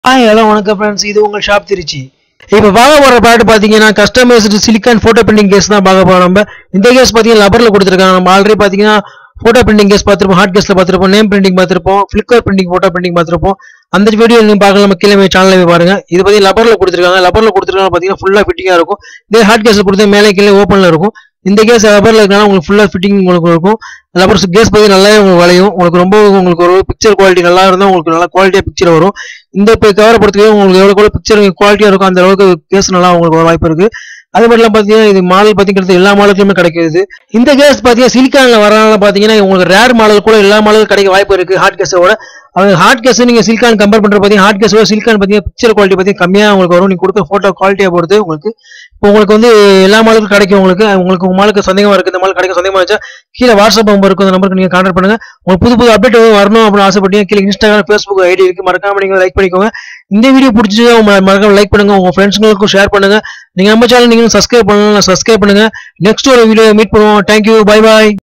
hi hello வணக்கம் friends இது உங்கள் ஷாப் திருச்சி இப்போ பார்க்க போகிற ப்ராடக்ட் பார்த்தீங்கன்னா customised silicone photo printing case தான் பார்க்க போகிறோம் நம்ம இந்த கேஸ் பார்த்தீங்கன்னா லப்பரில் கொடுத்துருக்காங்க நம்ம ஆல்ரெடி பார்த்தீங்கன்னா ஃபோட்டோ பிரிண்டிங் கேஸ் பார்த்துருப்போம் ஹார்ட் கேஸில் பார்த்துருப்போம் நேம் பிரிண்டிங் பார்த்துருப்போம் ஃப்ளிக்கர் பிரிண்டிங் ஃபோட்டோ பிரிண்டிங் பார்த்துருப்போம் அந்த வீடியோ நீங்கள் பார்க்கலாம் நம்ம கீழே சேனலில் போய் பாருங்க இது பார்த்தீங்கன்னா லப்பரில் கொடுத்துருக்காங்க லப்பரில் கொடுத்துருக்காங்க பார்த்தீங்கன்னா ஃபுல்லாக ஃபிட்டிங்காக இருக்கும் இதே ஹார்ட் கேஸில் கொடுத்து மேலே கீழே ஓப்பனில் இருக்கும் இந்த கேஸ் லப்பரில் இருக்கனால உங்களுக்கு ஃபுல்லாக ஃபிட்டிங் உங்களுக்கு இருக்கும் லப்பர் கேஸ் பார்த்தீங்கன்னா நல்லாவே உங்களுக்கு வளையும் உங்களுக்கு ரொம்ப உங்களுக்கு ஒரு பிக்சர் குவாலிட்டி நல்லா இருந்தால் உங்களுக்கு நல்லா குவாலிட்டியாக பிக்சர் வரும் இந்த இப்போ கவரை பொறுத்தவரை உங்களுக்கு எவ்வளோ கூட பிக்சர் குவாலிட்டியாக இருக்கும் அந்த அளவுக்கு கேஸ் நல்லா உங்களுக்கு ஒரு வாய்ப்பு இருக்கு அது மட்டும் இல்லாமல் பார்த்தீங்கன்னா இது மாடல் பார்த்தீங்கன்னா எல்லா மாடலுக்குமே கிடைக்குது இந்த கேஸ் பார்த்தீங்கன்னா சிலிக்கானில் வரனால பார்த்தீங்கன்னா உங்களுக்கு ரேர் மாடல் கூட எல்லா மாடலும் கிடைக்க வாய்ப்பு இருக்கு ஹார்ட் கேஸோட அவங்க ஹார்ட் கேஸ் நீங்க சிலிக்கான் கம்பேர் பண்ற பார்த்தீங்கன்னா ஹார்ட் கேஸோட சிலிக்கான் பார்த்தீங்கன்னா பிக்சர் குவாலிட்டி பார்த்தீங்கன்னா கம்மியாக உங்களுக்கு வரும் நீங்க கொடுத்த ஃபோட்டோ குவாலிட்டியை பொறுத்து உங்களுக்கு இப்போ உங்களுக்கு வந்து எல்லா மாலுக்கும் கிடைக்கும் உங்களுக்கு உங்களுக்கு உங்க மாலுக்கு சந்தேகமா இருக்கு இந்த மால் கிடைக்க சந்தேகமா வச்சா கீழே வாட்ஸ்அப் நம்பர் இருக்கும் அந்த நம்பருக்கு நீங்க கான்டாக்ட் பண்ணுங்க உங்களுக்கு புது புது அப்டேட் வரணும் அப்படின்னு ஆசைப்பட்டீங்க கீழே இன்ஸ்டாகிராம் ஃபேஸ்புக் ஐடி இருக்கு மறக்காம நீங்க லைக் பண்ணிக்கோங்க இந்த வீடியோ பிடிச்சி மறக்காம லைக் பண்ணுங்க உங்க ஃப்ரெண்ட்ஸ்களுக்கும் ஷேர் பண்ணுங்க நீங்க நம்ம சேனல் நீங்க சப்ஸ்கிரைப் பண்ணலாம் சப்ஸ்கிரைப் பண்ணுங்க நெக்ஸ்ட் ஒரு வீடியோ மீட் பண்ணுவோம் தேங்க்யூ பை பாய்